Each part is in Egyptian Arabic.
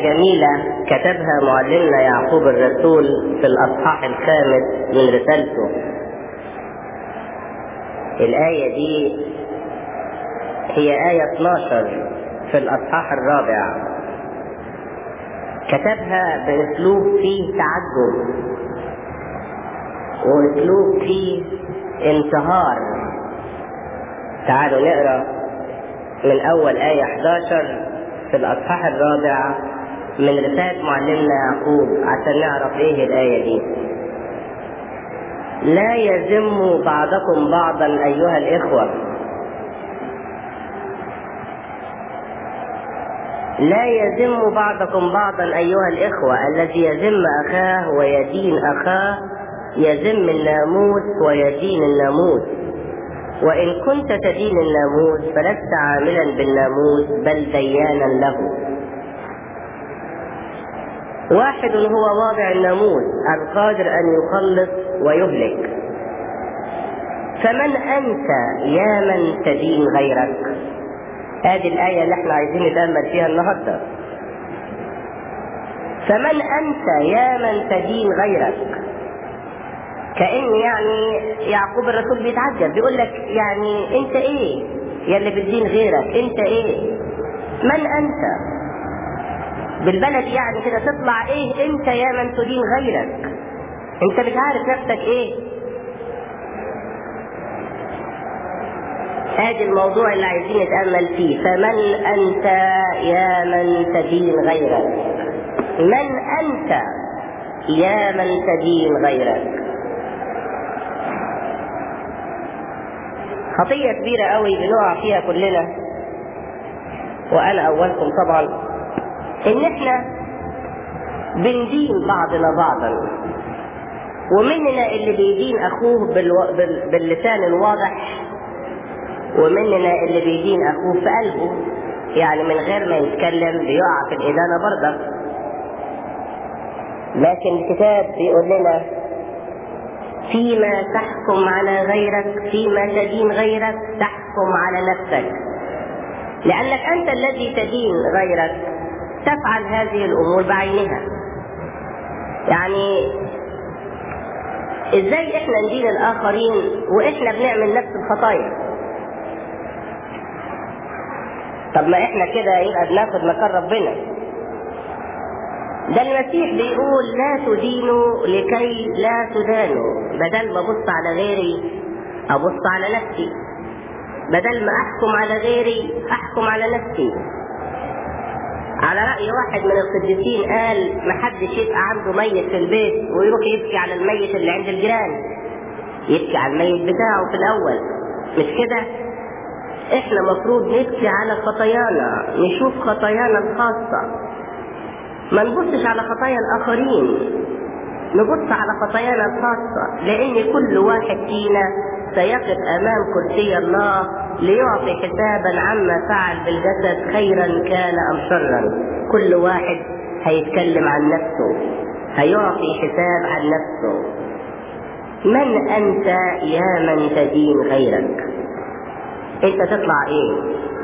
جميلة كتبها معلمنا يعقوب الرسول في الأصحاح الخامس من رسالته الآية دي هي آية 12 في الأصحاح الرابع كتبها بأسلوب فيه تعجب وأسلوب فيه انتهار تعالوا نقرأ من أول آية 11 في الأصحاح الرابع من رسالة معلمنا يعقوب عشان نعرف إيه الآية دي لا يذم بعضكم بعضا أيها الإخوة لا يذم بعضكم بعضا أيها الإخوة الذي يذم أخاه ويدين أخاه يذم الناموس ويدين الناموس وإن كنت تدين الناموس فلست عاملا بالناموس بل ديانا له واحد هو واضع الناموس القادر أن يخلص ويهلك فمن أنت يا من تدين غيرك هذه الآية اللي احنا عايزين نتأمل فيها النهاردة فمن أنت يا من تدين غيرك كأن يعني يعقوب الرسول بيتعجب بيقول لك يعني انت ايه يا اللي بتدين غيرك انت ايه من انت بالبلد يعني كده تطلع ايه انت يا من تدين غيرك انت مش عارف نفسك ايه ادي الموضوع اللي عايزين نتأمل فيه فمن انت يا من تدين غيرك من انت يا من تدين غيرك خطية كبيرة قوي بنقع فيها كلنا وأنا أولكم طبعا إن إحنا بندين بعضنا بعضا ومننا اللي بيدين أخوه بالو... بال... باللسان الواضح ومننا اللي بيدين أخوه في قلبه يعني من غير ما يتكلم بيقع في الإدانة برضه لكن الكتاب بيقول لنا فيما تحكم على غيرك فيما تدين غيرك تحكم على نفسك لأنك أنت الذي تدين غيرك تفعل هذه الأمور بعينها يعني ازاي احنا ندين الاخرين واحنا بنعمل نفس الخطايا طب ما احنا كده يبقى بناخد مكان ربنا ده المسيح بيقول لا تدينوا لكي لا تدانوا بدل ما ابص على غيري ابص على نفسي بدل ما احكم على غيري احكم على نفسي على رأي واحد من القديسين قال محدش يبقى عنده ميت في البيت ويروح يبكي على الميت اللي عند الجيران يبكي على الميت بتاعه في الأول مش كده؟ احنا مفروض نبكي على خطايانا نشوف خطايانا الخاصة ما نبصش على خطايا الآخرين نبص على خطايانا الخاصة لأن كل واحد فينا سيقف أمام كرسي الله ليعطي حسابا عما فعل بالجسد خيرا كان أم شرا كل واحد هيتكلم عن نفسه هيعطي حساب عن نفسه من أنت يا من تدين غيرك أنت تطلع إيه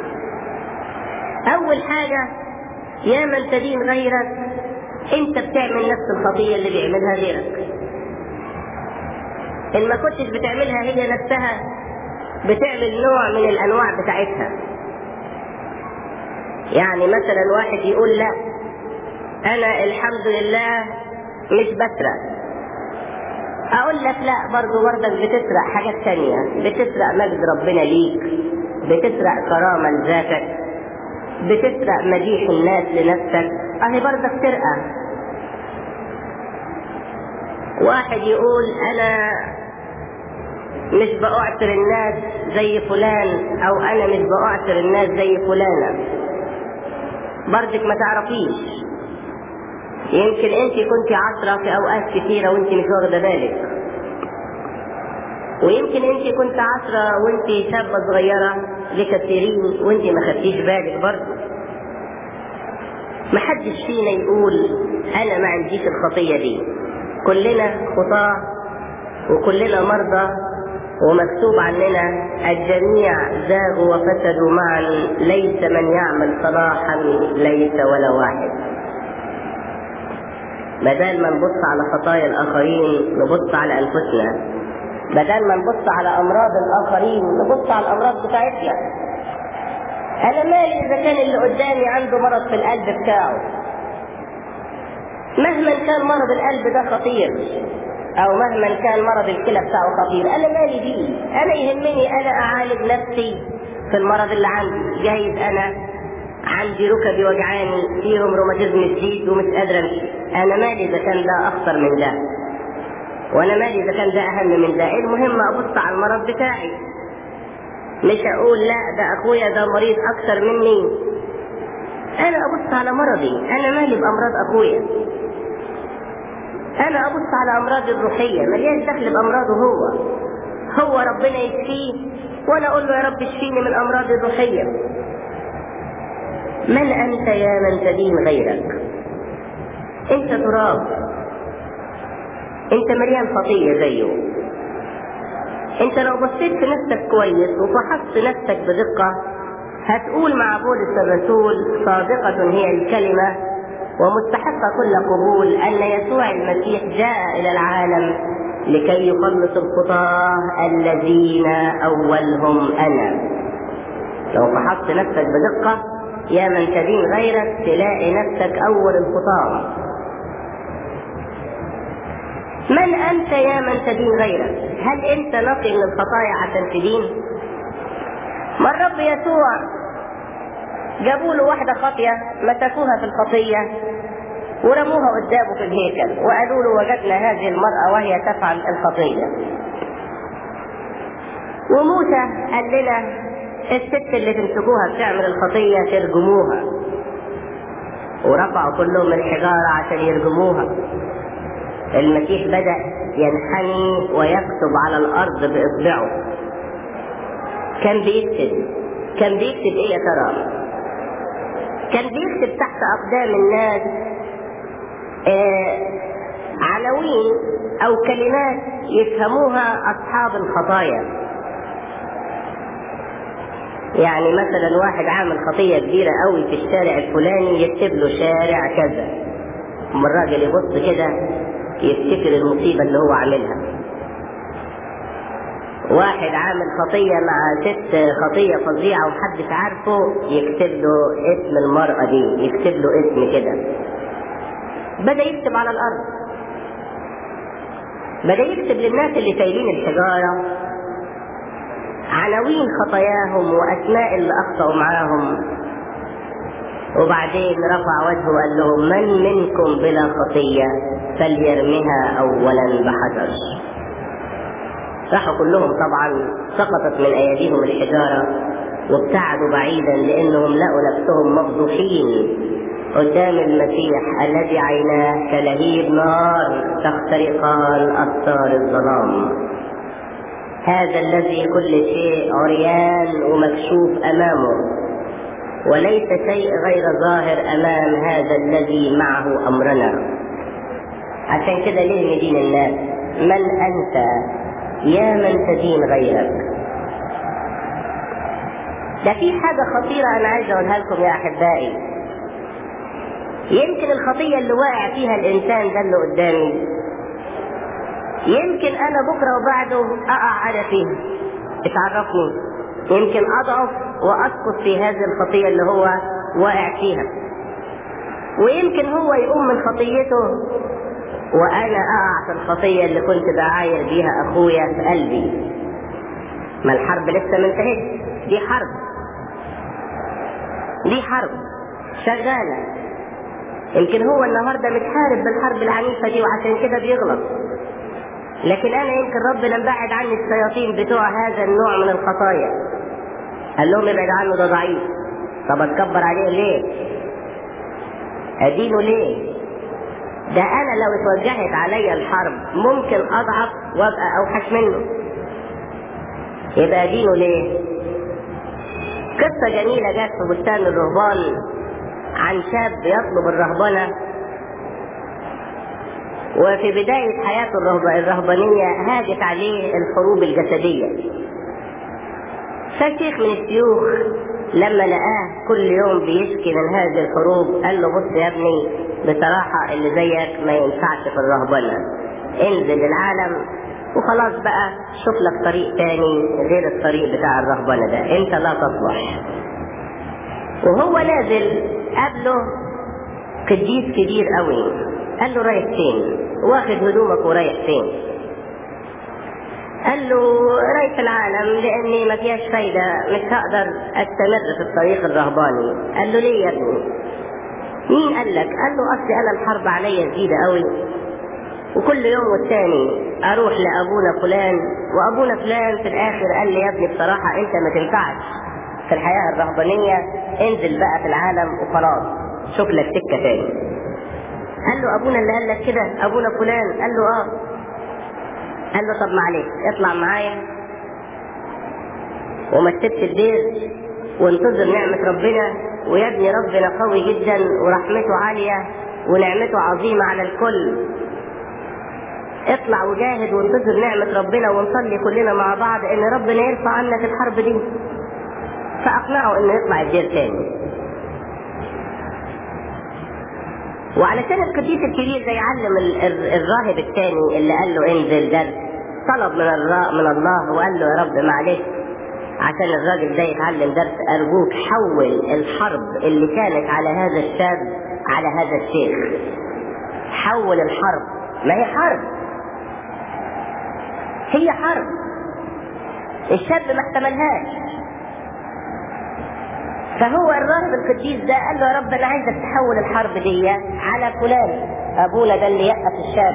أول حاجة يا من تدين غيرك أنت بتعمل نفس الخطية اللي بيعملها غيرك إن ما كنتش بتعملها هي نفسها بتعمل نوع من الأنواع بتاعتها يعني مثلا واحد يقول لا أنا الحمد لله مش بسرق أقول لك لا برضه برضك بتسرق حاجات تانية بتسرق مجد ربنا ليك بتسرق كرامة لذاتك بتسرق مديح الناس لنفسك أهي برضك سرقة واحد يقول أنا مش بأعثر الناس زي فلان أو أنا مش بأعثر الناس زي فلانة برضك ما تعرفيش يمكن انت كنت عشرة في اوقات كثيرة وانت مش واخدة بالك ويمكن انت كنت عشرة وانت شابة صغيرة لكثيرين وانت ما خدتيش بالك برضه محدش فينا يقول انا ما عنديش الخطية دي كلنا خطاة وكلنا مرضى ومكتوب عننا الجميع زاغوا وفسدوا معا ليس من يعمل صلاحا ليس ولا واحد بدل ما نبص على خطايا الآخرين نبص على أنفسنا بدل ما نبص على أمراض الآخرين نبص على الأمراض بتاعتنا أنا مالي إذا كان اللي قدامي عنده مرض في القلب بتاعه مهما كان مرض القلب ده خطير او مهما كان مرض الكلى بتاعه خطير انا مالي بيه انا يهمني انا اعالج نفسي في المرض اللي عندي جايز انا عندي ركبي وجعاني فيهم روماتيزم شديد ومش قادر امشي انا مالي اذا كان ده اخطر من ده وانا مالي اذا كان ده اهم من ده المهم ابص على المرض بتاعي مش اقول لا ده اخويا ده مريض اكثر مني انا ابص على مرضي انا مالي بامراض اخويا انا ابص على امراضي الروحيه ملياش دخل بامراضه هو هو ربنا يشفيه وانا اقول له يا رب اشفيني من امراضي الروحيه من انت يا من تدين غيرك انت تراب انت مليان خطيه زيه انت لو بصيت في نفسك كويس وفحصت نفسك بدقه هتقول مع بولس الرسول صادقه هي الكلمه ومستحقة كل قبول أن يسوع المسيح جاء إلى العالم لكي يخلص الخطاة الذين أولهم أنا لو فحصت نفسك بدقة يا من تدين غيرك تلاقي نفسك أول الخطاة من أنت يا من تدين غيرك هل أنت نقي من الخطايا عشان تدين ما الرب يسوع جابوا له واحدة خاطية مسكوها في الخطية ورموها قدامه في الهيكل وقالوا له وجدنا هذه المرأة وهي تفعل الخطية وموسى قال لنا الست اللي تمسكوها بتعمل الخطية ترجموها ورفعوا كلهم الحجارة عشان يرجموها المسيح بدأ ينحني ويكتب على الأرض بإصبعه كان بيكتب كان بيكتب ايه يا ترى كان بيكتب تحت اقدام الناس آه عناوين او كلمات يفهموها اصحاب الخطايا يعني مثلا واحد عامل خطيه كبيره قوي في الشارع الفلاني يكتب له شارع كذا اما الراجل يبص كده يفتكر المصيبه اللي هو عاملها واحد عامل خطية مع ست خطية فظيعة ومحدش عارفه يكتب له اسم المرأة دي يكتب له اسم كده بدأ يكتب على الأرض بدأ يكتب للناس اللي شايلين الحجارة عناوين خطاياهم وأسماء اللي أخطأوا معاهم وبعدين رفع وجهه وقال لهم من منكم بلا خطية فليرمها أولا بحجر راحوا كلهم طبعا سقطت من ايديهم الحجاره وابتعدوا بعيدا لانهم لقوا نفسهم مفضوحين قدام المسيح الذي عيناه كلهيب نار تخترقان أبصار الظلام هذا الذي كل شيء عريان ومكشوف أمامه وليس شيء غير ظاهر أمام هذا الذي معه أمرنا عشان كده ليه ندين الناس من أنت يا من تدين غيرك ده في حاجة خطيرة أنا عايز أقولها لكم يا أحبائي يمكن الخطية اللي واقع فيها الإنسان ده اللي قدامي يمكن أنا بكرة وبعده أقع أنا فيها اتعرفني يمكن أضعف وأسقط في هذه الخطية اللي هو واقع فيها ويمكن هو يقوم من خطيته وانا اقع في الخطيه اللي كنت بعاير بيها اخويا في قلبي ما الحرب لسه ما انتهتش دي حرب دي حرب شغاله يمكن هو النهارده متحارب بالحرب العنيفه دي وعشان كده بيغلط لكن انا يمكن ربنا مبعد عني الشياطين بتوع هذا النوع من الخطايا قال لهم ابعد عنه ده ضعيف طب اتكبر عليه ليه ادينه ليه ده انا لو اتوجهت عليا الحرب ممكن اضعف وابقى اوحش منه يبقى دينه ليه قصة جميلة جت في بستان الرهبان عن شاب يطلب الرهبنة وفي بداية حياته الرهبانية هاجت عليه الحروب الجسدية فشيخ من الشيوخ لما لقاه كل يوم بيشكي من هذه الحروب قال له بص يا ابني بصراحة اللي زيك ما ينفعش في الرهبنة انزل العالم وخلاص بقى شوف لك طريق تاني غير الطريق بتاع الرهبنة ده انت لا تصلح وهو نازل قابله قديس كبير قوي قال له رايح فين واخد هدومك ورايح فين قال له رايح العالم لاني ما فيهاش فايدة مش هقدر استمر في الطريق الرهباني قال له ليه يا ابني مين قال لك قال له اصلي انا الحرب عليا جديدة قوي وكل يوم والتاني اروح لابونا فلان وابونا فلان في الاخر قال لي يا ابني بصراحة انت ما تنفعش في الحياة الرهبانية انزل بقى في العالم وخلاص شوف لك سكة تاني قال له ابونا اللي قال لك كده ابونا فلان قال له اه قال له طب معلش اطلع معايا وما تسيبش الدير وانتظر نعمة ربنا ويا ابني ربنا قوي جدا ورحمته عالية ونعمته عظيمة على الكل اطلع وجاهد وانتظر نعمة ربنا ونصلي كلنا مع بعض ان ربنا يرفع عنك الحرب دي فاقنعه انه يطلع الدير تاني وعلشان القديس الكبير ده يعلم الراهب الثاني اللي قال له انزل درس طلب من الرا من الله وقال له يا رب معلش عشان الراجل ده يتعلم درس ارجوك حول الحرب اللي كانت على هذا الشاب على هذا الشيخ حول الحرب ما هي حرب هي حرب الشاب ما احتملهاش فهو الراهب القديس ده قال له يا رب انا عايزك تحول الحرب دي على فلان ابونا ده اللي يأس الشاب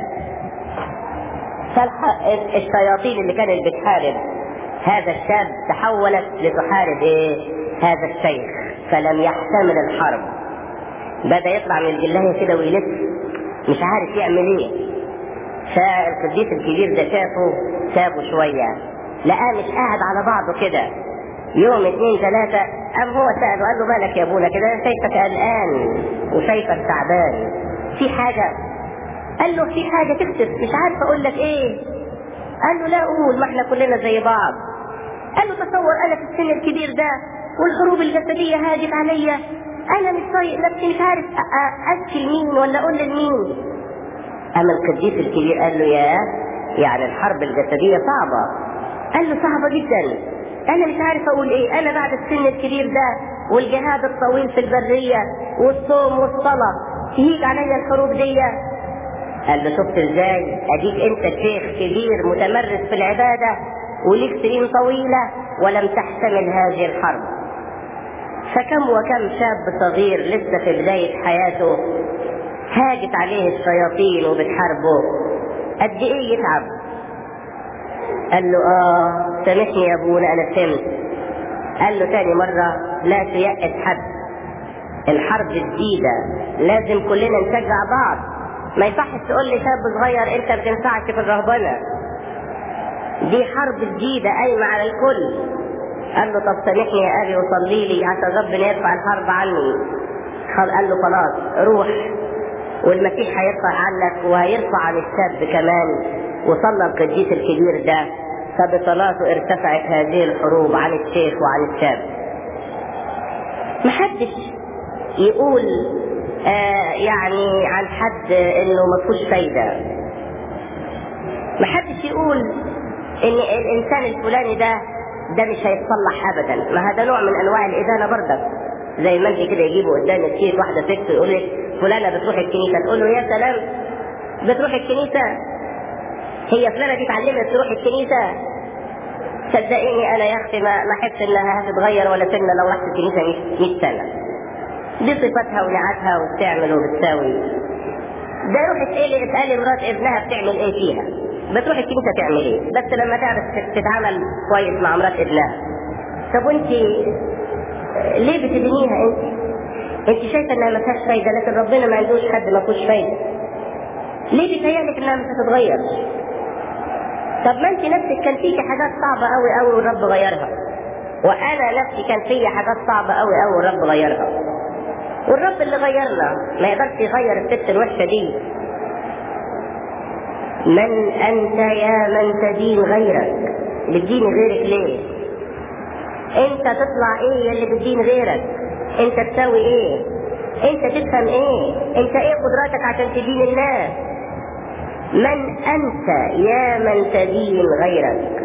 فالشياطين اللي كانت بتحارب هذا الشاب تحولت لتحارب ايه هذا الشيخ فلم يحتمل الحرب بدا يطلع من الجلايه كده ويلف مش عارف يعمل ايه فالقديس الكبير ده شافه شافه شويه لقاه مش قاعد على بعضه كده يوم اثنين ثلاثة قام هو سأله قال له مالك يا ابونا كده انا شايفك قلقان وشايفك تعبان في حاجة قال له في حاجة تكتب مش عارف اقول لك ايه قال له لا قول ما احنا كلنا زي بعض قال له تصور انا في السن الكبير ده والحروب الجسدية هاجت عليا انا مش طايق نفسي مش عارف اشكي لمين ولا اقول لمين اما القديس الكبير قال له يا يعني الحرب الجسدية صعبة قال له صعبة جدا انا مش عارف اقول ايه انا بعد السن الكبير ده والجهاد الطويل في البرية والصوم والصلاة تهيج عليا الحروب دي قال له شفت ازاي اديك انت شيخ كبير متمرس في العبادة وليك سنين طويلة ولم تحتمل هذه الحرب فكم وكم شاب صغير لسه في بداية حياته هاجت عليه الشياطين وبتحاربه قد ايه يتعب قال له اه سامحني يا ابونا انا فهمت قال له تاني مرة لا تيأس حد الحرب جديدة لازم كلنا نشجع بعض ما يصحش تقول لي شاب صغير انت ما تنفعش في الرهبنة دي حرب جديدة قايمة على الكل قال له طب سامحني يا ابي وصلي لي عشان ربنا يرفع الحرب عني قال له خلاص روح والمسيح هيرفع عنك وهيرفع عن الشاب كمان وصلى القديس الكبير ده فبصلاته ارتفعت هذه الحروب عن الشيخ وعن الشاب محدش يقول آه يعني عن حد انه ما فيهوش فايده محدش يقول ان الانسان الفلاني ده ده مش هيتصلح ابدا ما هذا نوع من انواع الادانه برضك زي ما انت كده يجيبوا قدامك كيس واحده ست يقول لك فلانه بتروح الكنيسه تقول له يا سلام بتروح الكنيسه هي فلانه دي اتعلمت تروح الكنيسه صدقيني انا يا اختي ما ما احس انها هتتغير ولا سنه لو رحت الكنيسه 100 سنه دي صفتها ونعتها وبتعمل وبتساوي ده روح اسالي اسالي مرات ابنها بتعمل ايه فيها بتروح الكنيسه تعمل ايه بس لما تعرف تتعامل كويس مع مرات ابنها طب وانت ليه بتدينيها انت انت شايفه انها ما فيهاش فايده لكن ربنا ما عندوش حد ما فيهوش فايده ليه بيتهيألك انها مش هتتغير طب ما انت نفسك كان فيكي حاجات صعبه قوي قوي والرب غيرها وانا نفسي كان فيا حاجات صعبه قوي قوي والرب غيرها والرب اللي غيرنا ما يقدرش يغير الست الوحشه دي من انت يا من تدين غيرك بتديني غيرك ليه انت تطلع ايه اللي بتدين غيرك انت تساوي ايه انت تفهم ايه انت ايه قدراتك عشان تدين الناس من انت يا من تدين غيرك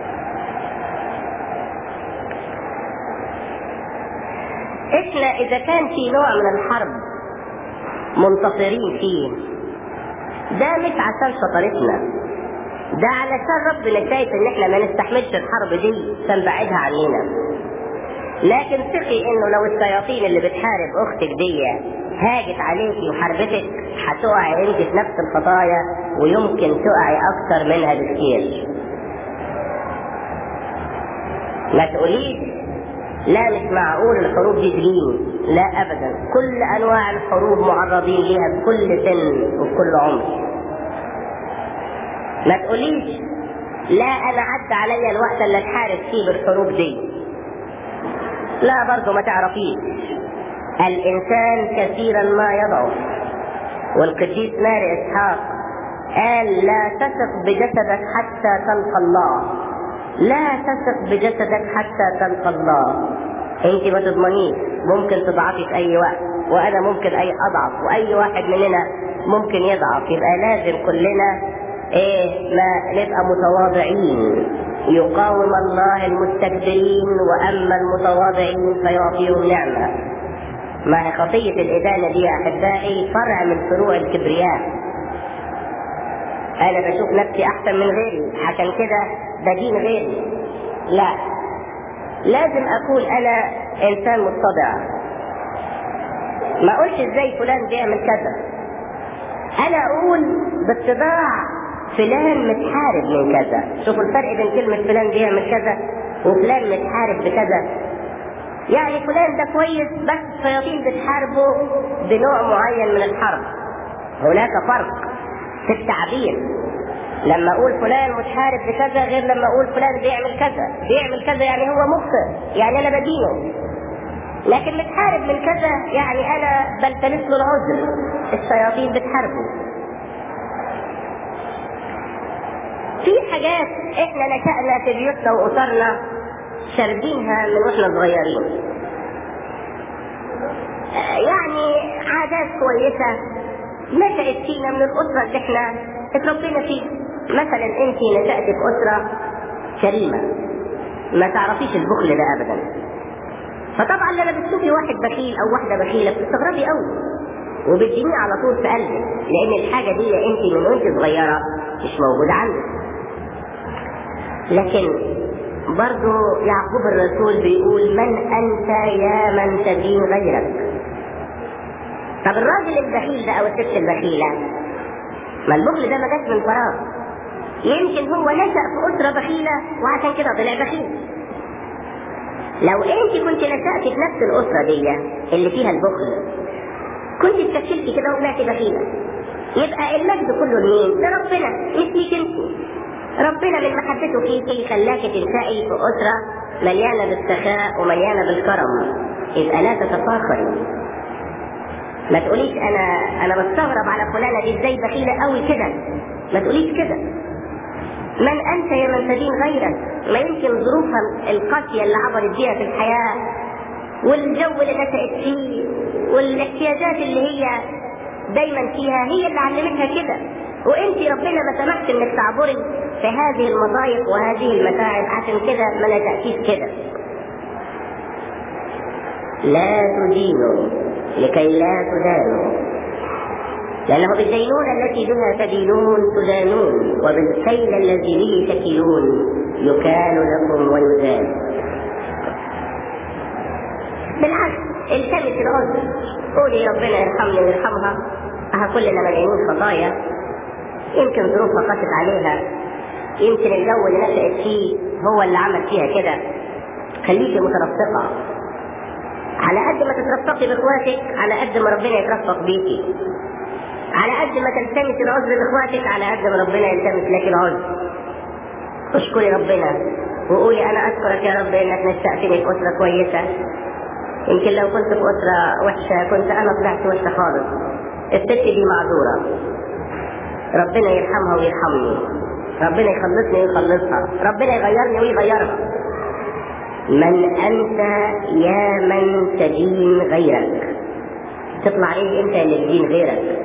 احنا اذا كان في نوع من الحرب منتصرين فيه ده مش عشان شطارتنا ده علشان ربنا شايف ان احنا ما نستحملش الحرب دي فنبعدها عننا لكن ثقي انه لو الشياطين اللي بتحارب اختك دي هاجت عليكي وحاربتك هتقعي انت في نفس الخطايا ويمكن تقعي اكتر منها بكتير ما تقوليش لا مش معقول الحروب دي تجيني لا ابدا كل انواع الحروب معرضين ليها بكل سن وبكل عمر ما تقوليش لا انا عدى عليا الوقت اللي اتحارب فيه بالحروب دي لا برضه ما تعرفيش الانسان كثيرا ما يضعف والقديس ماري اسحاق قال لا تثق بجسدك حتى تلقى الله لا تثق بجسدك حتى تلقى الله انت ما تضمنيش ممكن تضعفي في اي وقت وانا ممكن اي اضعف واي واحد مننا ممكن يضعف يبقى لازم كلنا ايه ما نبقى متواضعين يقاوم الله المستكبرين واما المتواضعين فيعطيهم نعمه ما هي خطيه الادانه دي يا احبائي فرع من فروع الكبرياء انا بشوف نفسي احسن من غيري عشان كده بدين غيري لا لازم اكون انا انسان متضع ما اقولش ازاي فلان بيعمل كذا انا اقول باتضاع فلان متحارب من كذا شوفوا الفرق بين كلمة فلان بيعمل كذا وفلان متحارب بكذا يعني فلان ده كويس بس الشياطين بتحاربه بنوع معين من الحرب هناك فرق في التعبير لما اقول فلان متحارب بكذا غير لما اقول فلان بيعمل كذا بيعمل كذا يعني هو مخطئ يعني انا بدينه لكن متحارب من كذا يعني انا بلتمس له العذر الشياطين بتحاربه في حاجات احنا نشأنا في بيوتنا واسرنا شاربينها من واحنا صغيرين يعني عادات كويسة نشأت فينا من الأسرة اللي احنا اتربينا فيها مثلا انت نشأت في أسرة كريمة ما تعرفيش البخل ده أبدا فطبعا لما بتشوفي واحد بخيل أو واحدة بخيلة بتستغربي قوي وبتجيني على طول في قلبك لأن الحاجة دي انت من وانت صغيرة مش موجودة عندك لكن برضو يعقوب الرسول بيقول من أنت يا من تدين غيرك طب الراجل البخيل ده أو الست البخيلة ما البخل ده ما جاش من فراغ يمكن هو نشأ في أسرة بخيلة وعشان كده طلع بخيل لو انت كنت نشأت في نفس الأسرة دي اللي فيها البخل كنت اتشكلتي كده وطلعتي بخيلة يبقى المجد كله لمين؟ لربنا مش ليك انت ربنا من محبته فيكي خلاك تنشأي في أسرة مليانة بالسخاء ومليانة بالكرم يبقى لا تتفاخري ما تقوليش انا انا بستغرب على فلانه دي ازاي بخيله قوي كده ما تقوليش كده من انت يا من تدين غيرك ما يمكن ظروفها القاسيه اللي عبرت بيها في الحياه والجو اللي نشأت فيه والاحتياجات اللي هي دايما فيها هي اللي علمتها كده وانت ربنا ما سمحش انك تعبري في هذه المضايق وهذه المتاعب عشان كده ما نشأتيش كده لا تدينوا لكي لا تدانوا لأنه بالدينونة التي بها تدينون تدانون وبالكيل الذي به تكيلون يكال لكم ويزال بالعكس التمس العذر قولي ربنا يرحمني ويرحمها أها كلنا مليانين خطايا يمكن ظروفها قست عليها يمكن الجو اللي نشأت فيه هو اللي عمل فيها كده خليكي مترفقة على قد ما تترفقي باخواتك على قد ما ربنا يترفق بيكي على قد ما تلتمس العذر لاخواتك على قد ما ربنا يلتمس لك العذر اشكري ربنا وقولي انا اشكرك يا رب انك نشأتني في اسره كويسه يمكن لو كنت في اسره وحشه كنت انا طلعت وحشه خالص الست دي معذوره ربنا يرحمها ويرحمني ربنا يخلصني ويخلصها ربنا يغيرني ويغيرها من أنت يا من تدين غيرك تطلع إيه أنت اللي تدين غيرك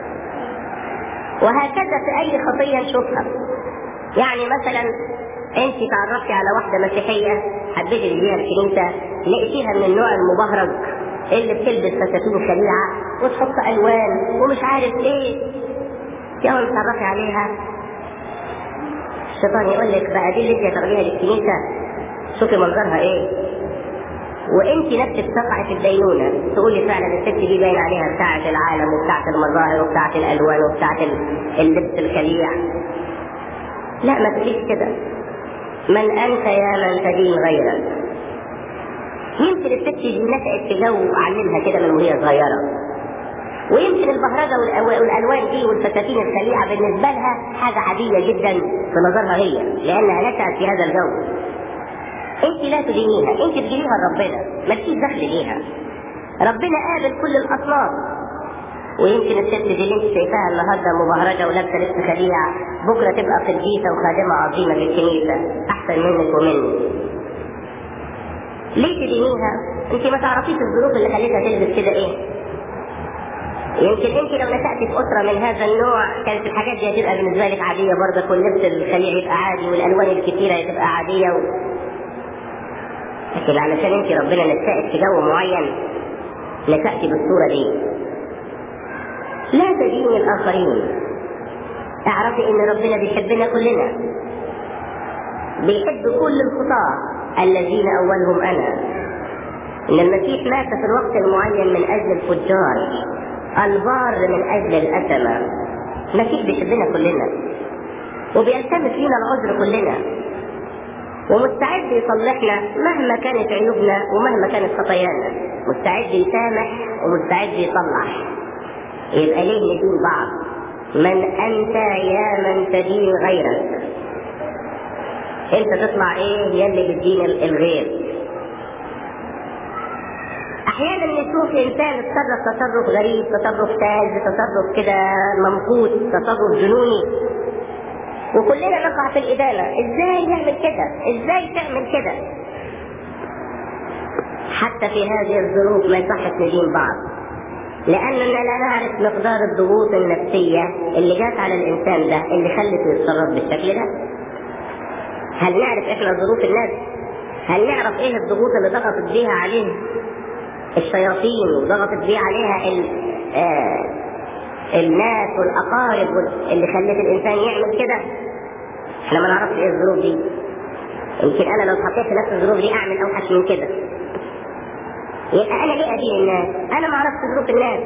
وهكذا في أي خطية نشوفها يعني مثلا أنت تعرفتي على واحدة مسيحية حبيتي تجيها الكنيسة لقيتيها من النوع المبهرج اللي بتلبس فساتين خليعة وتحط ألوان ومش عارف إيه يوم تعرفي عليها الشيطان يقول لك بقى دي اللي انت هتاخديها للكنيسه شوفي منظرها ايه وانت نفسك تقع في الدينونه تقولي فعلا الست دي باين عليها بتاعه العالم وبتاعه المظاهر وبتاعه الالوان وبتاعه اللبس الخليع لا ما تقوليش كده من انت يا من تدين غيرك يمكن الست دي نشأت في جو علمها كده من وهي صغيره ويمكن البهرجة والألوان دي والفساتين الخليعة بالنسبة لها حاجة عادية جدا في نظرها هي لأنها نشأت في هذا الجو أنت لا تدينيها أنت تدينيها لربنا مالكيش دخل ليها ربنا قابل كل الأصناف ويمكن الست دي اللي انت شايفاها النهارده مبهرجه ولابسه لبس خليع بكره تبقى قديسه وخادمه عظيمه في الكنيسه احسن منك ومني. ليه تدينيها؟ انت ما تعرفيش الظروف اللي خلتها تلبس كده ايه؟ يمكن انت لو نشأت في أسرة من هذا النوع كانت الحاجات دي هتبقى بالنسبة لك عادية برضه كل لبس الخليع يبقى عادي والألوان الكثيرة تبقى عادية و... لكن علشان انت ربنا نشأت في جو معين نشأت بالصورة دي لا تديني الآخرين اعرفي ان ربنا بيحبنا كلنا بيحب كل الخطاة الذين أولهم أنا إن المسيح مات في الوقت المعين من أجل الفجار البار من اجل الاثمة المسيح بيحبنا كلنا وبيلتمس لنا العذر كلنا ومستعد يصلحنا مهما كانت عيوبنا ومهما كانت خطايانا مستعد يسامح ومستعد يصلح يبقى ليه ندين بعض من انت يا من تدين غيرك انت تطلع ايه يلي بتدين الغير احيانا نشوف انسان اتصرف تصرف غريب تصرف ساذج تصرف كده ممقوت تصرف جنوني وكلنا نقع في الادانه ازاي يعمل كده ازاي تعمل كده حتى في هذه الظروف ما يصحش ندين بعض لاننا لا نعرف مقدار الضغوط النفسيه اللي جات على الانسان ده اللي خلته يتصرف بالشكل ده هل نعرف احنا ظروف الناس هل نعرف ايه الضغوط اللي ضغطت بيها عليه الشياطين وضغطت بيه عليها ال آه الناس والاقارب اللي خلت الانسان يعمل كده احنا ما نعرفش ايه الظروف دي يمكن انا لو اتحطيت في نفس الظروف دي اعمل اوحش من كده يبقى انا ليه ادين الناس انا ما اعرفش ظروف الناس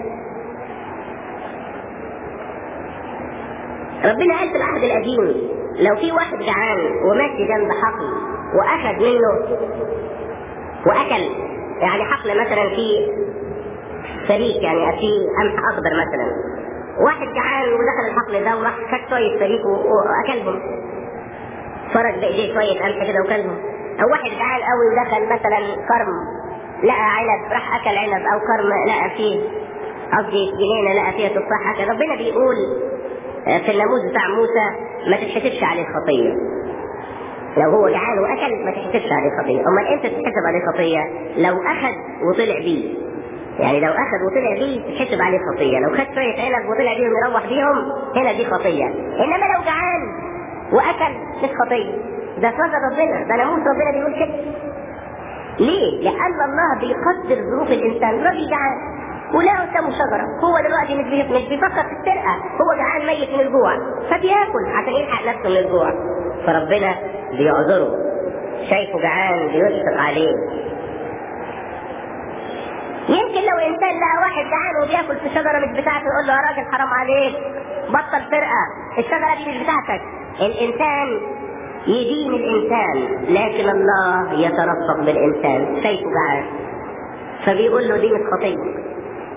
ربنا قال في العهد القديم لو في واحد جعان وماشي جنب حقل واخذ منه واكل يعني حقل مثلا في فريق يعني في قمح اخضر مثلا واحد جعان ودخل الحقل ده وراح خد شويه فريق واكلهم فرج بايديه شويه قمح كده وكلهم او واحد جعان قوي ودخل مثلا كرم لقى عنب راح اكل عنب او كرم لقى فيه قصدي جنينه لقى فيها تفاح ربنا بيقول في الناموس بتاع موسى ما تتحسبش عليه خطيه لو هو جعان واكل ما تحسبش عليه خطيه امال امتى تتحسب عليه خطيه لو اخذ وطلع بيه يعني لو اخذ وطلع بيه تحسب عليه خطيه لو خد شويه عنب وطلع بيهم يروح بيهم هنا دي خطيه انما لو جعان واكل مش خطيه ده فضل ربنا ده ناموس ربنا بيقول كده ليه؟ لأن الله بيقدر ظروف الإنسان راجل جعان ولا قدامه شجرة هو دلوقتي مش مش بيفكر في السرقة هو جعان ميت من الجوع فبياكل عشان يلحق نفسه من الجوع فربنا بيعذره شايفه جعان بيشفق عليه يمكن لو انسان لقى واحد جعان وبياكل في شجره مش بتاعته يقول له يا راجل حرام عليك بطل فرقه الشجره دي مش بتاعتك الانسان يدين الانسان لكن الله يترفق بالانسان شايفه جعان فبيقول له دي مش خطيه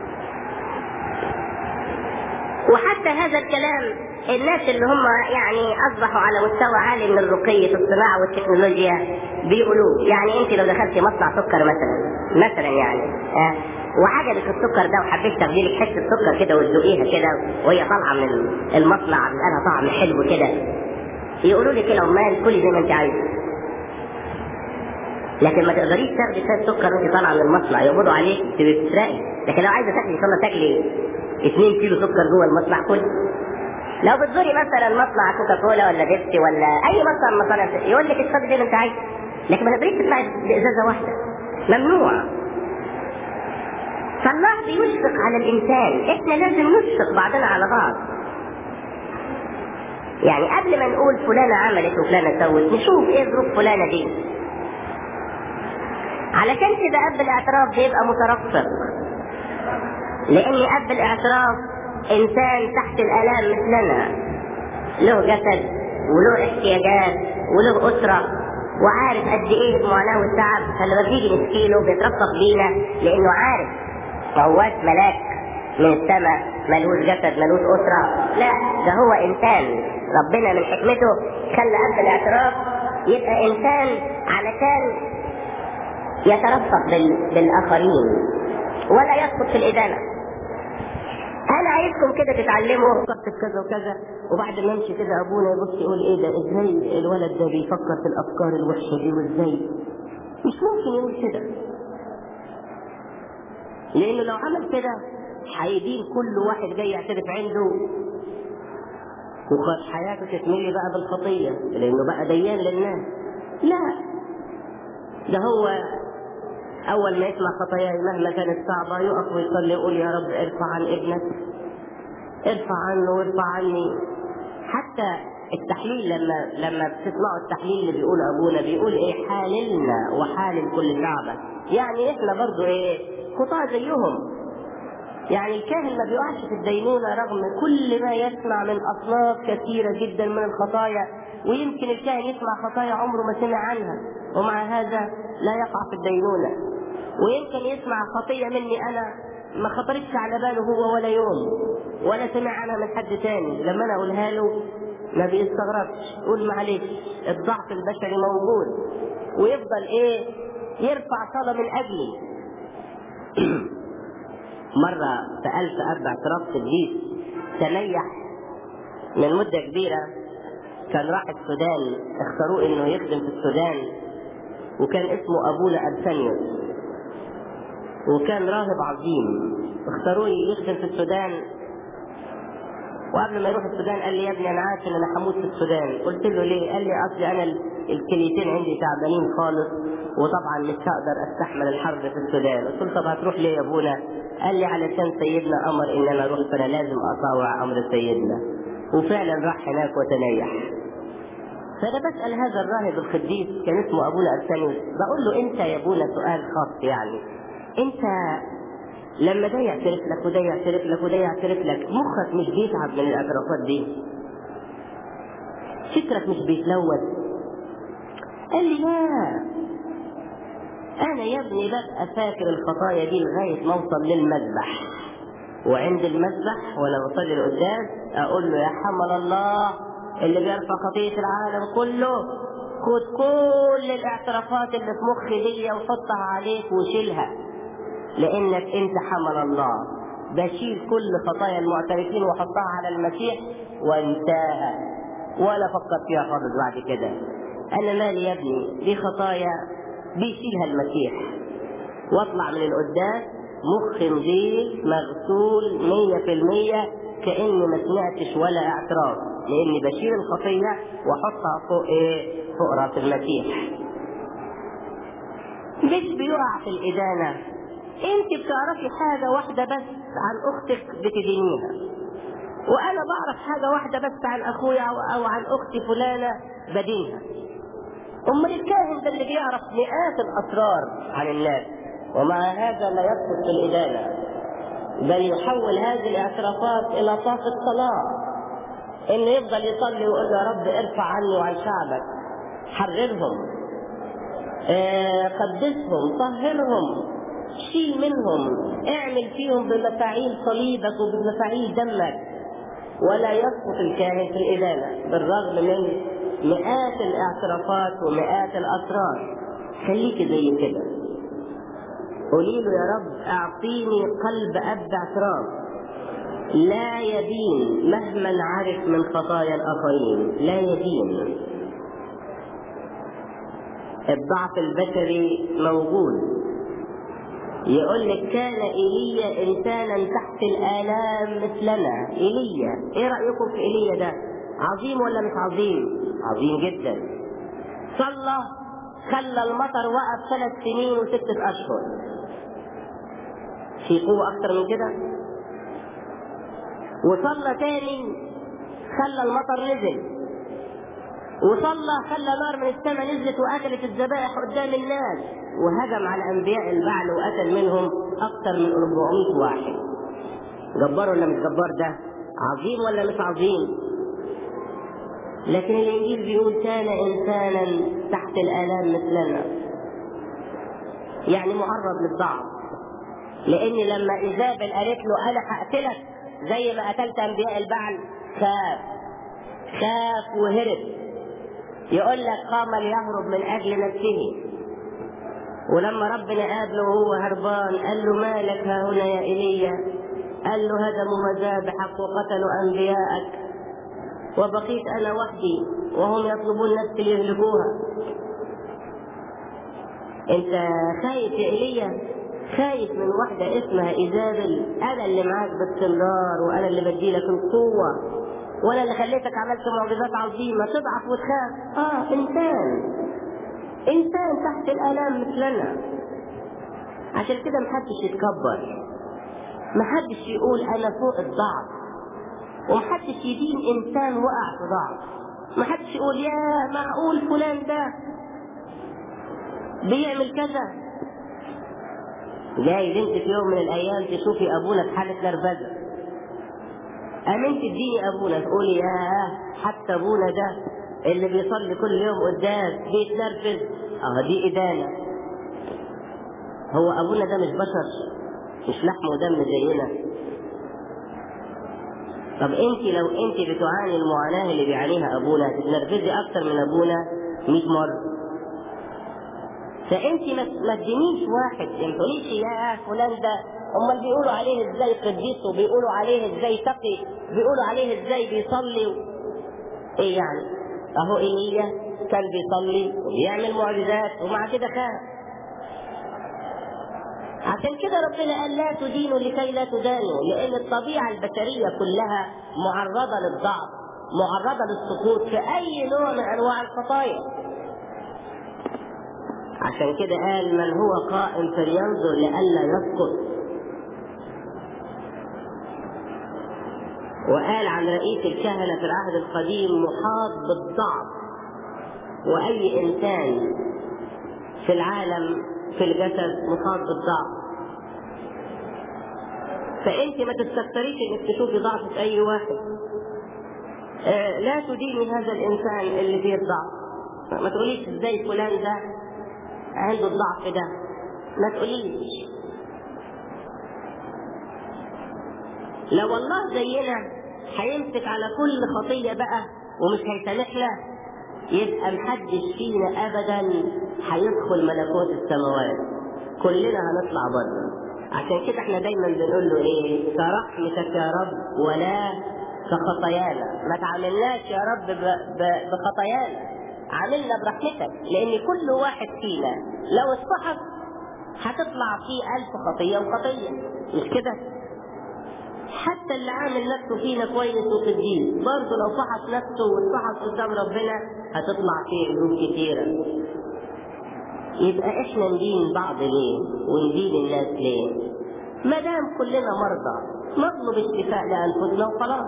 وحتى هذا الكلام الناس اللي هم يعني اصبحوا على مستوى عالي من الرقي في الصناعه والتكنولوجيا بيقولوه يعني انت لو دخلتي مصنع سكر مثلا مثلا يعني آه وعجبك السكر ده وحبيت تاخدي لك حته سكر كده وتذوقيها كده وهي طالعه من المصنع لها طعم حلو كده يقولوا لك العمال كلي زي ما انت عايزه لكن ما تقدريش تاخدي شويه سكر وانت طالعه من المصنع يقبضوا عليك تبقي بتسرقي لكن لو عايزه تاكلي ان شاء الله تاكلي 2 كيلو سكر جوه المصنع كله لو بتزوري مثلا مصنع كوكا كولا ولا بيبسي ولا اي مصنع من المصانع يقول لك اشربي زي ما انت عايز لكن ما تقدريش تدفعي بازازه واحده ممنوع فالله بيشفق على الانسان احنا لازم نشفق بعضنا على بعض يعني قبل ما نقول فلانة عملت وفلانة سوت نشوف ايه ظروف فلانة دي علشان كده قبل الاعتراف بيبقى مترفق لان قبل الاعتراف انسان تحت الالام مثلنا له جسد وله احتياجات وله اسره وعارف قد ايه المعاناه والتعب فلما بيجي نشكيله بيترفق بينا لانه عارف ما هواش ملاك من السماء ملوش جسد ملوش اسره لا ده هو انسان ربنا من حكمته خلى قبل الاعتراف يبقى انسان علشان يترفق بال... بالاخرين ولا يسقط في الادانه انا عايزكم كده تتعلموا فكرت في كذا وكذا وبعد ما امشي كده ابونا يبص يقول ايه ده ازاي الولد ده بيفكر في الافكار الوحشه دي وازاي مش ممكن يقول كده لانه لو عمل كده هيدين كل واحد جاي يعترف عنده وحياته تتملي بقى بالخطيه لانه بقى ديان للناس لا ده هو اول ما يسمع خطاياي مهما كانت صعبه يقف ويصلي يقول يا رب ارفع عن ابنك ارفع عنه وارفع عني حتى التحليل لما لما بتسمعوا التحليل اللي بيقوله ابونا بيقول ايه حاللنا وحالل كل شعبك يعني احنا برضو ايه خطاة زيهم يعني الكاهن ما بيقعش في الدينونة رغم كل ما يسمع من أصناف كثيرة جدا من الخطايا ويمكن الكاهن يسمع خطايا عمره ما سمع عنها ومع هذا لا يقع في الدينونة ويمكن يسمع خطية مني أنا ما خطرتش على باله هو ولا يوم ولا سمع عنها من حد تاني لما أنا أقولها له ما بيستغربش قول معلش الضعف البشري موجود ويفضل ايه يرفع صلاة من أجلي مرة سألت أب اعتراف قديس تنيح من مدة كبيرة كان راح السودان اختاروه انه يخدم في السودان وكان اسمه ابونا ابسانيوس وكان راهب عظيم اختاروه يخدم في السودان وقبل ما يروح السودان قال لي يا ابني انا عارف ان انا هموت في السودان قلت له ليه قال لي اصلي انا الكليتين عندي تعبانين خالص وطبعا مش هقدر استحمل الحرب في السودان قلت له طب هتروح ليه يا ابونا قال لي علشان سيدنا امر ان انا اروح فانا لازم اطاوع امر سيدنا وفعلا راح هناك وتنيح فانا بسال هذا الراهب القديس كان اسمه ابونا ارسانيوس بقول له انت يا ابونا سؤال خاص يعني انت لما ده يعترف لك وده يعترف لك وده يعترف لك مخك مش بيتعب من الاعترافات دي فكرك مش بيتلوث قال لي لا انا يا ابني ببقى فاكر الخطايا دي لغايه ما اوصل للمذبح وعند المذبح وانا بصلي القداس اقول له يا حمل الله اللي بيرفع خطيه العالم كله خد كل الاعترافات اللي في مخي دي وحطها عليك وشيلها لانك انت حمل الله بشيل كل خطايا المعترفين واحطها على المسيح وانتهى ولا فكر فيها خالص بعد كده انا مالي يا ابني دي خطايا بيشيلها المسيح واطلع من القداس مخ نظيف مغسول مية في المية كأني ما سمعتش ولا اعتراف لاني بشيل الخطية واحطها فوق ايه فوق راس المسيح مش بيقع في الإدانة انت بتعرفي حاجة واحدة بس عن اختك بتدينيها وانا بعرف حاجة واحدة بس عن اخويا او عن اختي فلانة بدينها امال الكاهن ده اللي بيعرف مئات الاسرار عن الناس ومع هذا لا يسقط في الادانه بل يحول هذه الاعترافات الى طاقه صلاه انه يفضل يصلي ويقول يا رب ارفع عني وعن شعبك حررهم آه قدسهم طهرهم شيل منهم اعمل فيهم بمفاعيل صليبك وبمفاعيل دمك ولا يسقط الكاهن في الادانه بالرغم من مئات الاعترافات ومئات الاسرار خليك زي كده قولي له يا رب اعطيني قلب اب اعتراف لا يدين مهما عرف من خطايا الاخرين لا يدين الضعف البشري موجود يقول لك كان ايليا انسانا تحت الالام مثلنا ايليا ايه رايكم في ايليا ده عظيم ولا مش عظيم عظيم جدا صلى خلى المطر وقف ثلاث سنين وستة اشهر في قوة اكتر من كده وصلى تاني خلى المطر نزل وصلى خلى نار من السماء نزلت واكلت الذبائح قدام الناس وهجم على انبياء البعل وقتل منهم اكثر من 400 واحد جبار ولا مش جبار ده عظيم ولا مش عظيم لكن الانجيل بيقول كان انسانا تحت الالام مثلنا يعني معرض للضعف لان لما ايزابل قالت له انا هقتلك زي ما قتلت انبياء البعل خاف خاف وهرب يقول لك قام ليهرب من اجل نفسه ولما ربنا قابله وهو هربان قال له مالك ها هنا يا ايليا قال له هدموا مذابحك وقتلوا انبياءك وبقيت انا وحدي وهم يطلبون نفسي ليهلكوها انت خايف يا ايليا خايف من واحدة اسمها إيزابل أنا اللي معاك باستمرار وأنا اللي بديلك القوة ولا اللي خليتك عملت معجزات عظيمة تضعف وتخاف اه انسان انسان تحت الالام مثلنا عشان كده محدش يتكبر محدش يقول انا فوق الضعف ومحدش يدين انسان وقع في ضعف محدش يقول يا معقول فلان ده بيعمل كذا جايز انت في يوم من الايام تشوفي ابونا في حاله نرفزه امنت تديني ابونا تقولي يا حتى ابونا ده اللي بيصلي كل يوم قدام بيتنرفز اه دي ادانه هو ابونا ده مش بشر مش لحم ودم زينا طب انت لو انت بتعاني المعاناه اللي بيعانيها ابونا تتنرفزي اكتر من ابونا 100 مره فانت ما تدينيش واحد ما تقوليش يا فلان ده امال بيقولوا عليه ازاي قديس وبيقولوا عليه ازاي تقي بيقولوا عليه ازاي بيصلي ايه يعني اهو ايليا كان بيصلي وبيعمل معجزات ومع كده خاف عشان كده ربنا قال لا تدينوا لكي لا تدانوا لان الطبيعه البشريه كلها معرضه للضعف معرضه للسقوط في اي نوع من انواع الخطايا عشان كده قال من هو قائم فلينظر لئلا يسقط وقال عن رئيس الكهنة في العهد القديم محاط بالضعف وأي إنسان في العالم في الجسد محاط بالضعف فأنت ما تستكتريش إنك تشوفي ضعف في أي واحد آه لا تديني هذا الإنسان اللي فيه الضعف ما تقوليش إزاي فلان ده عنده الضعف ده ما تقوليش لو الله زينا هيمسك على كل خطية بقى ومش هيسامحنا يبقى محدش فينا ابدا هيدخل ملكوت السماوات كلنا هنطلع بره عشان كده احنا دايما بنقول له ايه كرحمتك يا رب ولا كخطايانا ما تعاملناش يا رب بخطايانا عاملنا برحمتك لان كل واحد فينا لو اصطحب هتطلع فيه ألف خطية وخطية مش كده حتى اللي عامل نفسه فينا كويس وقديس برضه لو فحص نفسه واتفحص قدام ربنا هتطلع فيه عيوب كتيرة يبقى احنا ندين بعض ليه وندين الناس ليه ما دام كلنا مرضى نطلب الشفاء لانفسنا وخلاص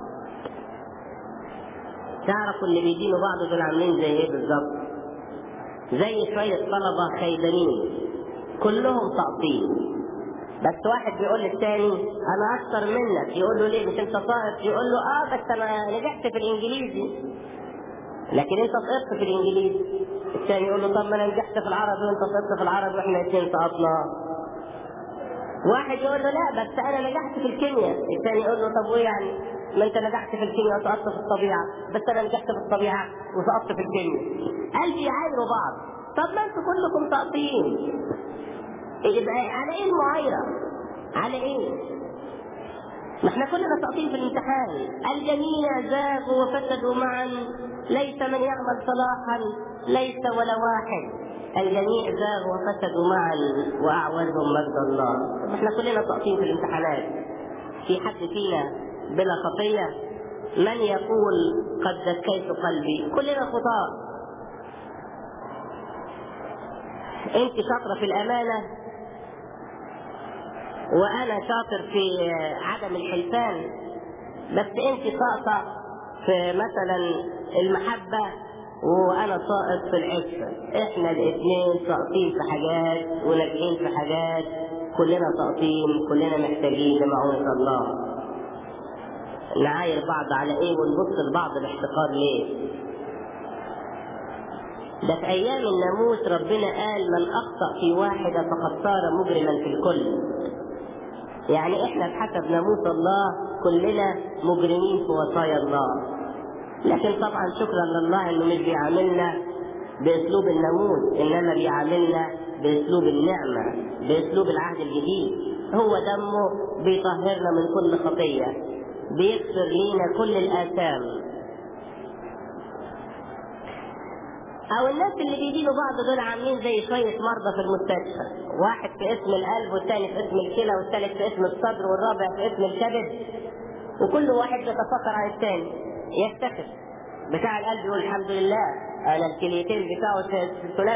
تعرفوا اللي بيدينوا بعض دول عاملين زي ايه بالظبط زي شوية طلبة خيبانين كلهم تقطيع بس واحد بيقول للتاني انا اكثر منك يقول له ليه مش انت ساقط يقول له اه بس انا نجحت في الانجليزي لكن انت سقطت في الانجليزي الثاني يقول له طب ما انا نجحت في العربي وانت سقطت في العربي واحنا الاثنين سقطنا واحد يقول له لا بس انا نجحت في الكيمياء الثاني يقول له طب وايه يعني ما انت نجحت في الكيمياء وسقطت في الطبيعه بس انا نجحت في الطبيعه وسقطت في الكيمياء قال بيعايروا بعض طب ما انتوا كلكم ساقطين يبقى على ايه المعايرة؟ على ايه؟ ما احنا كلنا ساقطين في الامتحان الجميع زاغوا وفسدوا معا ليس من يعمل صلاحا ليس ولا واحد الجميع زاغوا وفسدوا معا واعوزهم مجد الله ما احنا كلنا ساقطين في الامتحانات في حد فينا بلا خطيه من يقول قد زكيت قلبي كلنا خطاء انت شاطره في الامانه وانا شاطر في عدم الحلفان بس انت ساقطه في مثلا المحبه وانا ساقط في العفه احنا الاثنين ساقطين في حاجات وناجحين في حاجات كلنا ساقطين كلنا محتاجين لمعونه الله نعاير بعض على ايه ونبص لبعض باحتقار ليه ده في ايام الناموس ربنا قال من اخطا في واحده فقد صار مجرما في الكل يعني احنا بحسب ناموس الله كلنا مجرمين في وصايا الله لكن طبعا شكرا لله انه مش بيعاملنا باسلوب الناموس انما بيعاملنا باسلوب النعمه باسلوب العهد الجديد هو دمه بيطهرنا من كل خطيه بيغفر لينا كل الاثام او الناس اللي بيجيبوا بعض دول عاملين زي شويه مرضى في المستشفى واحد في اسم القلب والثاني في اسم الكلى والثالث في اسم الصدر والرابع في اسم الكبد وكل واحد يتفكر عن الثاني يفتخر بتاع القلب يقول الحمد لله انا الكليتين بتاعه سلام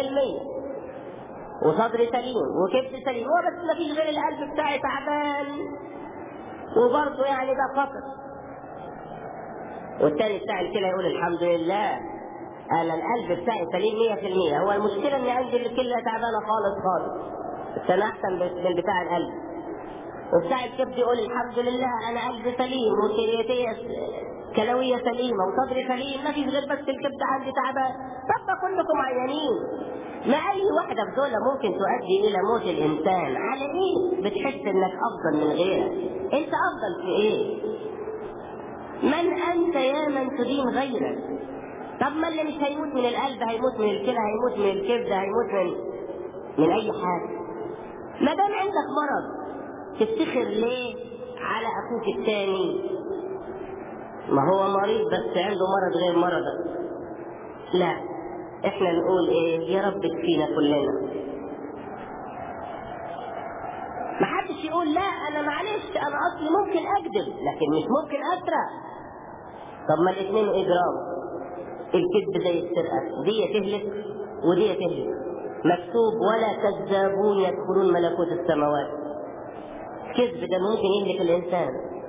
100% وصدري سليم وكبد سليم هو بس ما فيش غير القلب بتاعي تعبان وبرضه يعني ده خطر والتاني بتاع الكلى يقول الحمد لله انا القلب بتاعي سليم 100% هو المشكله ان عندي الكلى تعبانه خالص خالص بس انا احسن من بتاع القلب وبتاع الكبد يقول الحمد لله انا قلبي سليم وكليتي كلويه سليمه وصدري سليم ما فيش غير بس الكبد عندي تعبان طب كلكم عيانين ما اي واحده في دول ممكن تؤدي الى موت الانسان على ايه بتحس انك افضل من غيرك انت افضل في ايه من انت يا من تدين غيرك طب ما اللي مش هيموت من القلب هيموت من الكلى هيموت من الكبد هيموت من من اي حاجه ما دام عندك مرض تفتخر ليه على اخوك الثاني ما هو مريض بس عنده مرض غير مرضك لا احنا نقول ايه يا رب تكفينا كلنا ما حدش يقول لا انا معلش انا اصلي ممكن اكذب لكن مش ممكن اسرق طب ما الاثنين اجرام الكذب زي السرقه دي تهلك ودي تهلك مكتوب ولا كذابون يدخلون ملكوت السماوات كذب ده ممكن يهلك الانسان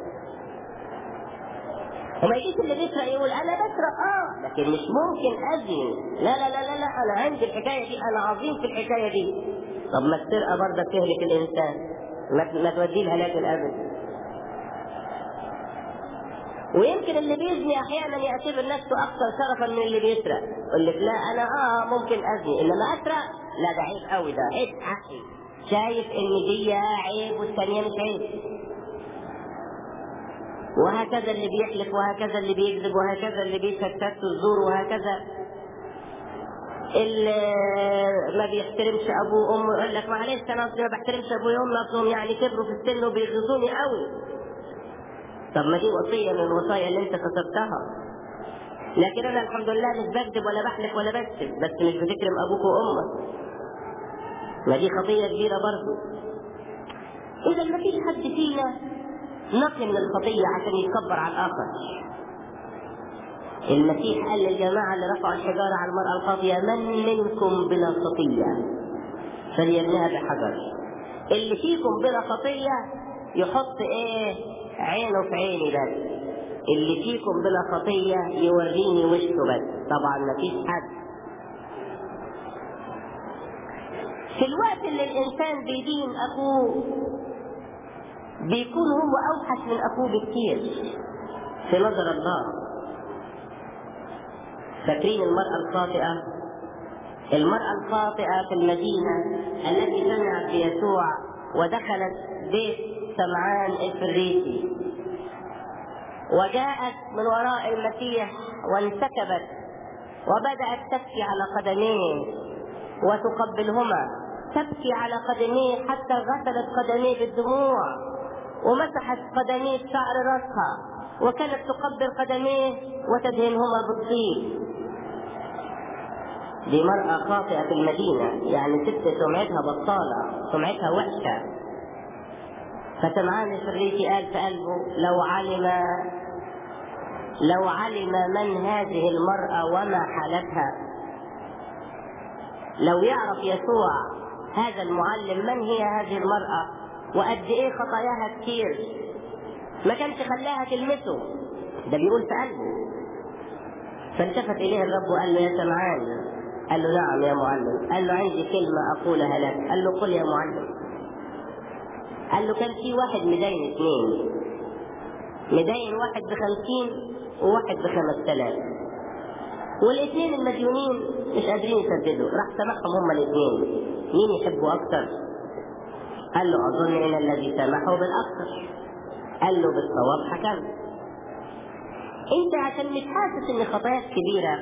وما يجيش اللي بيسرق يقول انا بسرق اه لكن مش ممكن ازني لا لا لا لا لا انا عندي الحكايه دي انا عظيم في الحكايه دي طب ما السرقه برضه تهلك الانسان ما ما توديه الهلاك الابدي ويمكن اللي بيزني احيانا يعتبر نفسه اكثر شرفا من اللي بيسرق يقول لك لا انا اه ممكن ازني انما اسرق لا ده عيب قوي ده عيب حقي شايف ان دي عيب والثانيه مش عيب وهكذا اللي بيحلف وهكذا اللي بيكذب وهكذا اللي بيشهد شهادة الزور وهكذا اللي ما بيحترمش ابوه وامه يقول لك معلش انا اصلي ما بحترمش ابويا وامي اصلهم يعني كبروا في السن وبيغيظوني قوي طب ما دي وصيه من الوصايا اللي انت كسرتها لكن انا الحمد لله مش بكذب ولا بحلف ولا بكذب بس مش بتكرم ابوك وامك ما دي خطيه كبيره برضه اذا ما فيش حد فينا نقي من الخطيه عشان يتكبر على الاخر المسيح قال للجماعة اللي رفعوا الحجارة على المرأة الخاطية من منكم بلا خطية فليرميها بحجر اللي فيكم بلا خطية يحط ايه عينه في عيني بس اللي فيكم بلا خطية يوريني وشه بس طبعا مفيش حد في الوقت اللي الإنسان بيدين أخوه بيكون هو أوحش من أخوه بكتير في نظر الله فاكرين المرأة الخاطئة المرأة الخاطئة في المدينة التي سمعت بيسوع ودخلت بيت سمعان الفريسي وجاءت من وراء المسيح وانسكبت وبدأت تبكي على قدميه وتقبلهما تبكي على قدميه حتى غسلت قدميه بالدموع ومسحت قدميه شعر راسها وكانت تقبل قدميه وتدهنهما بالطيب دي مرأة خاطئة في المدينة يعني ست سمعتها بطالة سمعتها وحشة فسمعان الفريسي قال في قلبه لو علم لو علم من هذه المرأة وما حالتها لو يعرف يسوع هذا المعلم من هي هذه المرأة وقد ايه خطاياها كتير ما كانش خلاها تلمسه ده بيقول في قلبه فالتفت اليه الرب وقال له يا سمعان قال له نعم يا معلم قال له عندي كلمة أقولها لك قال له قل يا معلم قال له كان في واحد مدين اثنين مدين واحد بخمسين وواحد بخمس تلاف والاثنين المديونين مش قادرين يسددوا راح سامحهم هما الاثنين مين يحبه اكتر قال له اظن ان الذي سامحه بالاكثر قال له بالصواب حكم انت عشان مش حاسس ان خطاياك كبيره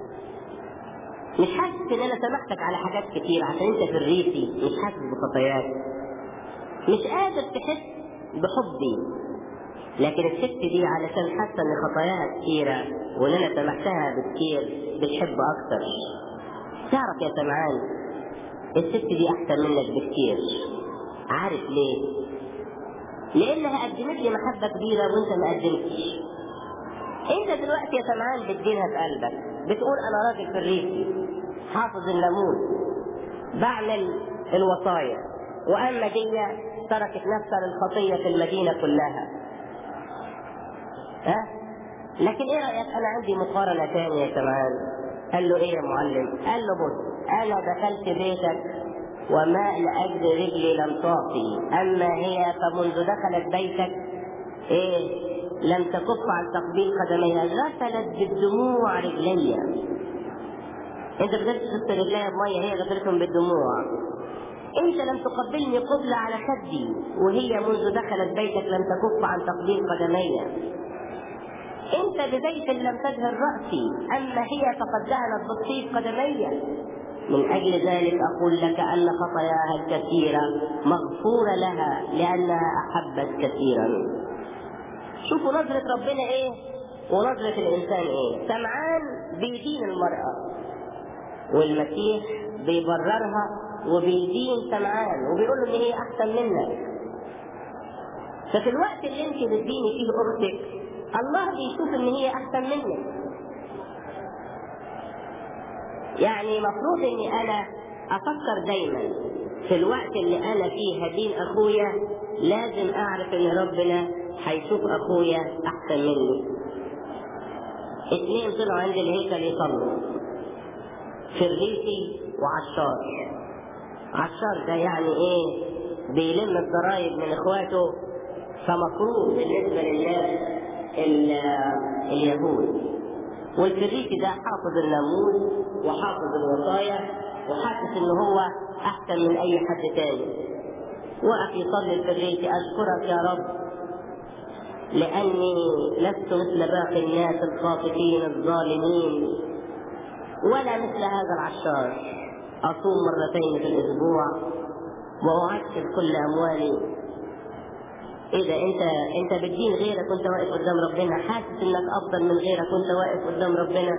مش حاسس ان انا سامحتك على حاجات كتير عشان انت في الريفي مش حاسس بخطاياك مش قادر تحس بحبي لكن الست دي علشان حاسه ان خطاياها كتيره وان انا سامحتها بكتير بتحب اكتر تعرف يا سمعان الست دي احسن منك بكتير عارف ليه لانها قدمت لي محبه كبيره وانت ما قدمتش انت دلوقتي يا سمعان بتدينها في قلبك بتقول انا راجل في الريفي حافظ الناموس بعمل الوصايا واما دي تركت نفسها للخطيه في المدينه كلها ها لكن ايه رايك انا عندي مقارنه ثانيه يا سمعان قال له ايه يا معلم قال له بص انا دخلت بيتك وماء لاجل رجلي لم تعطي اما هي فمنذ دخلت بيتك ايه لم تكف عن تقبيل قدميها غسلت بالدموع رجلي انت بدأت تغسل رجليها بميه هي غسلتهم بالدموع انت لم تقبلني قبلة على خدي وهي منذ دخلت بيتك لم تكف عن تقبيل قدمي انت بزيت لم تدهن رأسي اما هي فقد دهنت بالطيب قدمي من اجل ذلك اقول لك ان خطاياها الكثيرة مغفورة لها لانها احبت كثيرا شوفوا نظرة ربنا ايه ونظرة الانسان ايه سمعان بيدين المرأة والمسيح بيبررها وبيدين سمعان وبيقول له ان هي احسن منك ففي الوقت اللي انت بتديني فيه اختك الله بيشوف ان هي احسن منك يعني مفروض اني انا افكر دايما في الوقت اللي انا فيه هدين اخويا لازم اعرف ان ربنا هيشوف اخويا احسن مني اثنين طلعوا عند الهيكل يصلوا فريسي وعشار عشار ده يعني ايه بيلم الضرايب من اخواته فمكروه بالنسبة للناس اليهود والفريسي ده حافظ الناموس وحافظ الوصايا وحاسس ان هو احسن من اي حد تاني وقف يصلي الفريسي اشكرك يا رب لاني لست مثل باقي الناس الخاطئين الظالمين ولا مثل هذا العشار أصوم مرتين في الأسبوع وأعشر كل أموالي إذا أنت أنت بتدين غيرك وأنت واقف قدام ربنا حاسس إنك أفضل من غيرك وأنت واقف قدام ربنا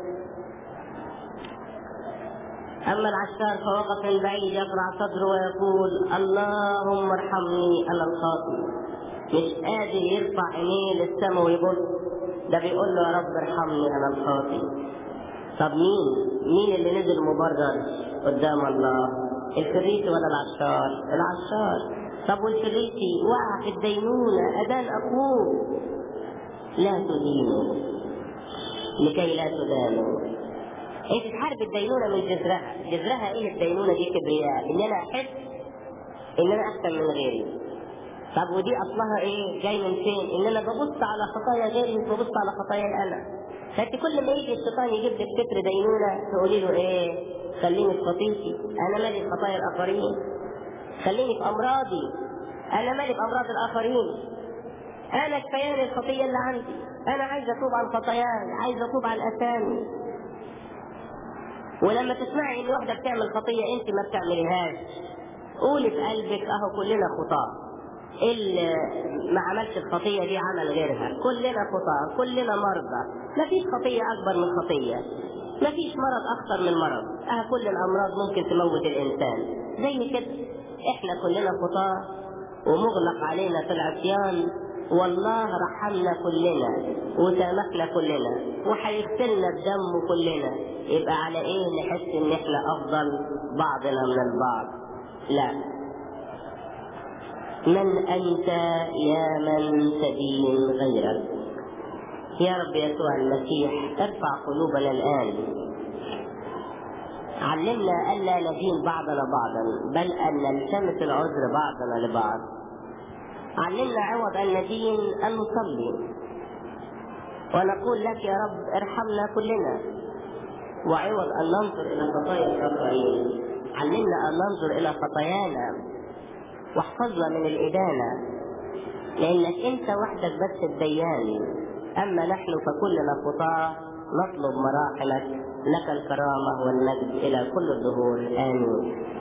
أما العشار فوقف من بعيد يقرع صدره ويقول اللهم ارحمني أنا الخاطئ مش قادر يرفع عينيه للسماء ويبص ده بيقول له يا رب ارحمني أنا الخاطئ طب مين مين اللي نزل مبرر قدام الله الفريسي ولا العشار العشار طب والفريسي وقع في الدينونة أدان أخوه لا تدينوا لكي لا تدانوا انت تحارب الدينونة من جذرها جذرها ايه الدينونة دي كبرياء ان انا احس ان انا احسن من غيري طب ودي اصلها ايه جاي من فين ان انا ببص على خطايا غيري مش ببص على خطاياي انا فانت كل ما يجي الشيطان يجيب لك فكر دينونه تقولي له ايه خليني في خطيتي انا مالي بخطايا الاخرين خليني في امراضي انا مالي بامراض الاخرين انا كفاياني الخطيه اللي عندي انا عايز اتوب عن خطاياي عايز اتوب عن اثامي ولما تسمعي ان واحده بتعمل خطيه انت ما بتعمليهاش قولي في قلبك اهو كلنا خطاه اللي ما عملش الخطية دي عمل غيرها كلنا خطاة كلنا مرضى ما فيش خطية أكبر من خطية ما فيش مرض أخطر من مرض آه كل الأمراض ممكن تموت الإنسان زي كده إحنا كلنا خطاة ومغلق علينا في العصيان والله رحمنا كلنا وسامحنا كلنا وهيغسلنا بدم كلنا يبقى على ايه نحس ان احنا افضل بعضنا من البعض لا من انت يا من تدين غيرك يا رب يسوع المسيح ارفع قلوبنا الان علمنا الا ندين بعضنا بعضا بل ان نلتمس العذر بعضنا لبعض علمنا عوض ان ندين ان نصلي ونقول لك يا رب ارحمنا كلنا وعوض ان ننظر الى خطايا الاخرين علمنا ان ننظر الى خطايانا واحفظنا من الادانه لانك انت وحدك بس الديان اما نحن فكلنا خطاه نطلب مراحمك لك الكرامه والمجد الى كل الدهور امين